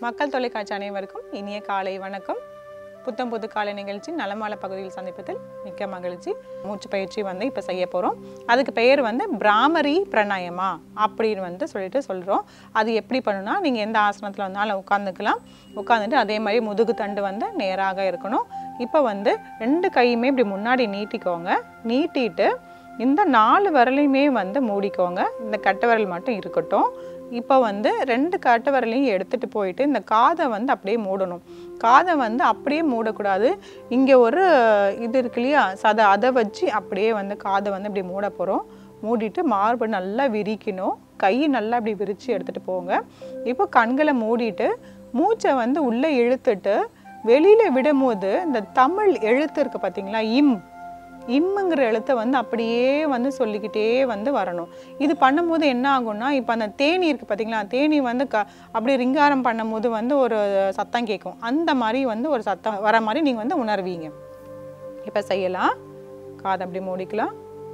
மக்கள் தொலைக்காட்சி அனைவருக்கும் இனிய காலை வணக்கம் புத்தம் புது காலை நிகழ்ச்சி நலமால பகுதியில் சந்திப்பதில் மிக்க மகிழ்ச்சி மூச்சு பயிற்சி வந்து இப்போ செய்ய போகிறோம் அதுக்கு பெயர் வந்து பிராமரி பிரணாயமா அப்படின்னு வந்து சொல்லிட்டு சொல்கிறோம் அது எப்படி பண்ணணும்னா நீங்கள் எந்த ஆசனத்தில் வந்தாலும் உட்காந்துக்கலாம் உட்காந்துட்டு அதே மாதிரி முதுகு தண்டு வந்து நேராக இருக்கணும் இப்போ வந்து ரெண்டு கையுமே இப்படி முன்னாடி நீட்டிக்கோங்க நீட்டிட்டு இந்த நாலு விரலையுமே வந்து மூடிக்கோங்க இந்த கட்டை விரல் மட்டும் இருக்கட்டும் இப்போ வந்து ரெண்டு கட்டை விரலையும் எடுத்துகிட்டு போயிட்டு இந்த காதை வந்து அப்படியே மூடணும் காதை வந்து அப்படியே மூடக்கூடாது இங்கே ஒரு இது இருக்கு இல்லையா சதை அதை வச்சு அப்படியே வந்து காதை வந்து இப்படி மூட போகிறோம் மூடிட்டு மார்பு நல்லா விரிக்கணும் கை நல்லா இப்படி விரித்து எடுத்துகிட்டு போங்க இப்போ கண்களை மூடிட்டு மூச்சை வந்து உள்ளே இழுத்துட்டு வெளியில் விடும்போது இந்த தமிழ் எழுத்து இருக்குது பார்த்தீங்களா இம் இம்முங்கிற எழுத்தை வந்து அப்படியே வந்து சொல்லிக்கிட்டே வந்து வரணும் இது பண்ணும்போது என்ன ஆகும்னா இப்போ அந்த தேனி இருக்குது பார்த்தீங்களா தேனி வந்து க அப்படி ரிங்காரம் பண்ணும்போது வந்து ஒரு சத்தம் கேட்கும் அந்த மாதிரி வந்து ஒரு சத்தம் வர மாதிரி நீங்கள் வந்து உணர்வீங்க இப்போ செய்யலாம் காதை அப்படி மூடிக்கலாம்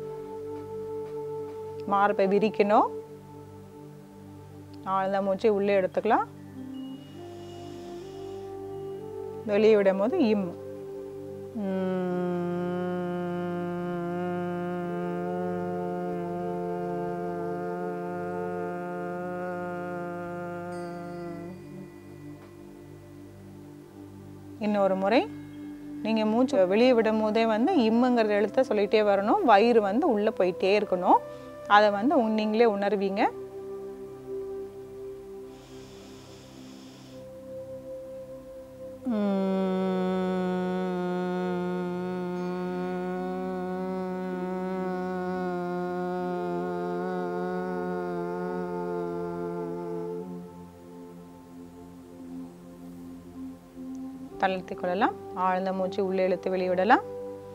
மார்பை விரிக்கணும் ஆழ்ந்த மூச்சை உள்ளே எடுத்துக்கலாம் வெளியே விடும் போது இம் இன்னொரு முறை நீங்கள் மூச்சு வெளியே விடும் போதே வந்து இம்முங்கிற எழுத்தை சொல்லிகிட்டே வரணும் வயிறு வந்து உள்ளே போயிட்டே இருக்கணும் அதை வந்து உன் நீங்களே உணர்வீங்க தளர்த்தி கொள்ளலாம் ஆழ்ந்த மூச்சு உள்ளே இழுத்து வெளிவிடலாம்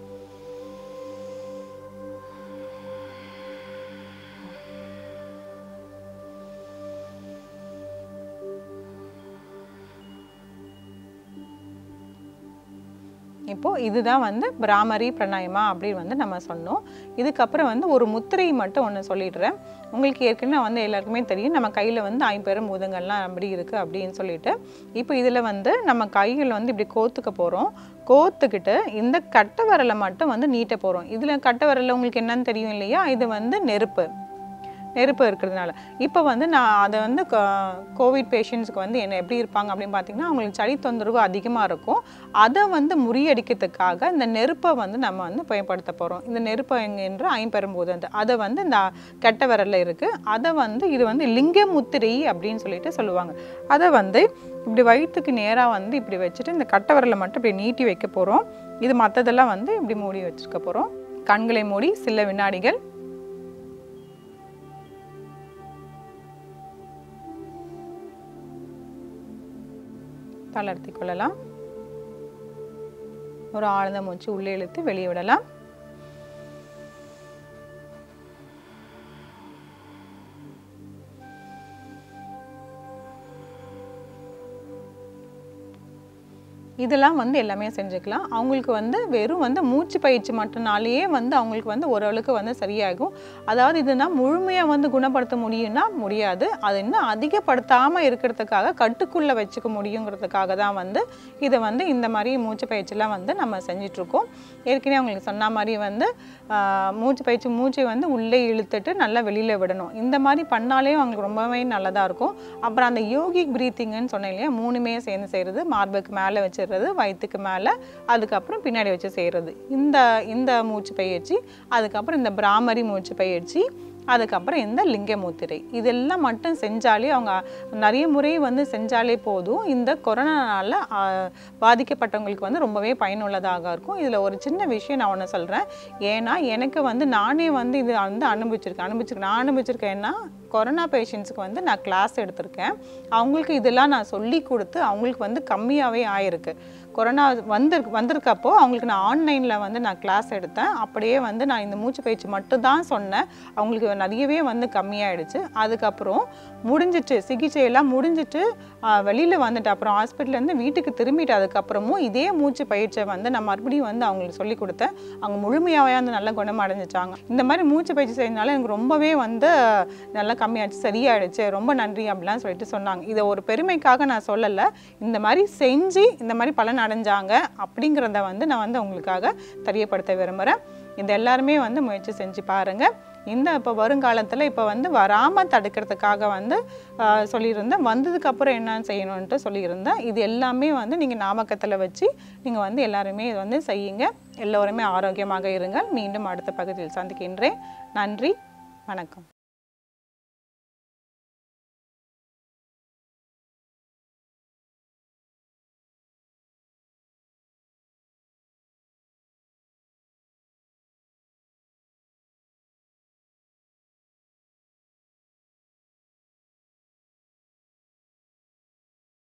இப்போ இதுதான் வந்து பிராமரி பிரணாயமா அப்படின்னு வந்து நம்ம சொன்னோம் இதுக்கப்புறம் வந்து ஒரு முத்திரை மட்டும் ஒன்று சொல்லிடுறேன் உங்களுக்கு ஏற்கனவே வந்து எல்லாருக்குமே தெரியும் நம்ம கையில் வந்து ஐம்பெரும் பூதங்கள்லாம் அப்படி இருக்குது அப்படின்னு சொல்லிட்டு இப்போ இதில் வந்து நம்ம கைகள் வந்து இப்படி கோத்துக்க போகிறோம் கோத்துக்கிட்டு இந்த கட்டை விரலை மட்டும் வந்து நீட்ட போகிறோம் இதில் கட்டை விரலில் உங்களுக்கு என்னன்னு தெரியும் இல்லையா இது வந்து நெருப்பு நெருப்பு இருக்கிறதுனால இப்போ வந்து நான் அதை வந்து கோவிட் பேஷண்ட்ஸ்க்கு வந்து என்ன எப்படி இருப்பாங்க அப்படின்னு பார்த்தீங்கன்னா அவங்களுக்கு சளி தொந்தரவு அதிகமாக இருக்கும் அதை வந்து முறியடிக்கிறதுக்காக இந்த நெருப்பை வந்து நம்ம வந்து பயன்படுத்த போகிறோம் இந்த நெருப்பை என்கின்ற ஐம்பெரும்போது அந்த அதை வந்து இந்த கெட்ட விரலில் இருக்குது அதை வந்து இது வந்து லிங்க முத்திரை அப்படின்னு சொல்லிட்டு சொல்லுவாங்க அதை வந்து இப்படி வயிற்றுக்கு நேராக வந்து இப்படி வச்சுட்டு இந்த கட்டை விரலை மட்டும் இப்படி நீட்டி வைக்க போகிறோம் இது மற்றதெல்லாம் வந்து இப்படி மூடி வச்சுருக்க போகிறோம் கண்களை மூடி சில வினாடிகள் தளர்த்தி கொள்ளலாம் ஒரு ஆழ்ந்த மூச்சு உள்ளே இழுத்து வெளியே விடலாம் இதெல்லாம் வந்து எல்லாமே செஞ்சுக்கலாம் அவங்களுக்கு வந்து வெறும் வந்து மூச்சு பயிற்சி மட்டும்னாலேயே வந்து அவங்களுக்கு வந்து ஓரளவுக்கு வந்து சரியாகும் அதாவது இதுனா முழுமையாக வந்து குணப்படுத்த முடியும்னா முடியாது அது இன்னும் அதிகப்படுத்தாமல் இருக்கிறதுக்காக கட்டுக்குள்ளே வச்சுக்க முடியுங்கிறதுக்காக தான் வந்து இதை வந்து இந்த மாதிரி மூச்சு பயிற்சிலாம் வந்து நம்ம செஞ்சிட்ருக்கோம் ஏற்கனவே அவங்களுக்கு சொன்ன மாதிரி வந்து மூச்சு பயிற்சி மூச்சை வந்து உள்ளே இழுத்துட்டு நல்லா வெளியில் விடணும் இந்த மாதிரி பண்ணாலே அவங்களுக்கு ரொம்பவே நல்லதாக இருக்கும் அப்புறம் அந்த யோகிக் ப்ரீத்திங்னு சொன்னேன் இல்லையா மூணுமே சேர்ந்து செய்கிறது மார்புக்கு மேலே வச்சு வச்சிடுறது வயிற்றுக்கு மேலே அதுக்கப்புறம் பின்னாடி வச்சு செய்கிறது இந்த இந்த மூச்சு பயிற்சி அதுக்கப்புறம் இந்த பிராமரி மூச்சு பயிற்சி அதுக்கப்புறம் இந்த லிங்க முத்திரை இதெல்லாம் மட்டும் செஞ்சாலே அவங்க நிறைய முறை வந்து செஞ்சாலே போதும் இந்த கொரோனானால பாதிக்கப்பட்டவங்களுக்கு வந்து ரொம்பவே பயனுள்ளதாக இருக்கும் இதில் ஒரு சின்ன விஷயம் நான் ஒன்று சொல்கிறேன் ஏன்னா எனக்கு வந்து நானே வந்து இது வந்து அனுபவிச்சிருக்கேன் அனுபவிச்சிருக்கேன் நான் அனுபவிச்சிருக்கேன்னா கொரோனா பேஷண்ட்ஸுக்கு வந்து நான் கிளாஸ் எடுத்திருக்கேன் அவங்களுக்கு இதெல்லாம் நான் சொல்லி கொடுத்து அவங்களுக்கு வந்து கம்மியாகவே ஆயிருக்கு கொரோனா வந்து வந்திருக்கப்போ அவங்களுக்கு நான் ஆன்லைனில் வந்து நான் கிளாஸ் எடுத்தேன் அப்படியே வந்து நான் இந்த மூச்சு பயிற்சி மட்டும் தான் சொன்னேன் அவங்களுக்கு நிறையவே வந்து கம்மியாயிடுச்சு அதுக்கப்புறம் முடிஞ்சிட்டு சிகிச்சையெல்லாம் முடிஞ்சிட்டு வெளியில் வந்துட்டு அப்புறம் ஹாஸ்பிட்டல்லேருந்து வீட்டுக்கு திரும்பிட்டு அதுக்கப்புறமும் இதே மூச்சு பயிற்சியை வந்து நான் மறுபடியும் வந்து அவங்களுக்கு சொல்லி கொடுத்தேன் அவங்க முழுமையாகவே வந்து நல்ல குணம் அடைஞ்சிட்டாங்க இந்த மாதிரி மூச்சு பயிற்சி செய்யறதுனால எனக்கு ரொம்பவே வந்து நல்ல கம்மியாச்சு சரியாயிடுச்சு ரொம்ப நன்றி அப்படிலாம் சொல்லிட்டு சொன்னாங்க இதை ஒரு பெருமைக்காக நான் சொல்லலை இந்த மாதிரி செஞ்சு இந்த மாதிரி பலன் அடைஞ்சாங்க அப்படிங்கிறத வந்து நான் வந்து உங்களுக்காக தெரியப்படுத்த விரும்புகிறேன் இது எல்லாருமே வந்து முயற்சி செஞ்சு பாருங்கள் இந்த இப்போ வருங்காலத்தில் இப்போ வந்து வராமல் தடுக்கிறதுக்காக வந்து ஆஹ், சொல்லியிருந்தேன் வந்ததுக்கப்புறம் என்ன செய்யணுன்ட்டு சொல்லியிருந்தேன் இது எல்லாமே வந்து நீங்கள் ஞாபகத்தில் வச்சு நீங்கள் வந்து எல்லாருமே இது வந்து செய்யுங்க எல்லோருமே ஆரோக்கியமாக இருங்கள் மீண்டும் அடுத்த பகுதியில் சந்திக்கின்றேன் நன்றி வணக்கம்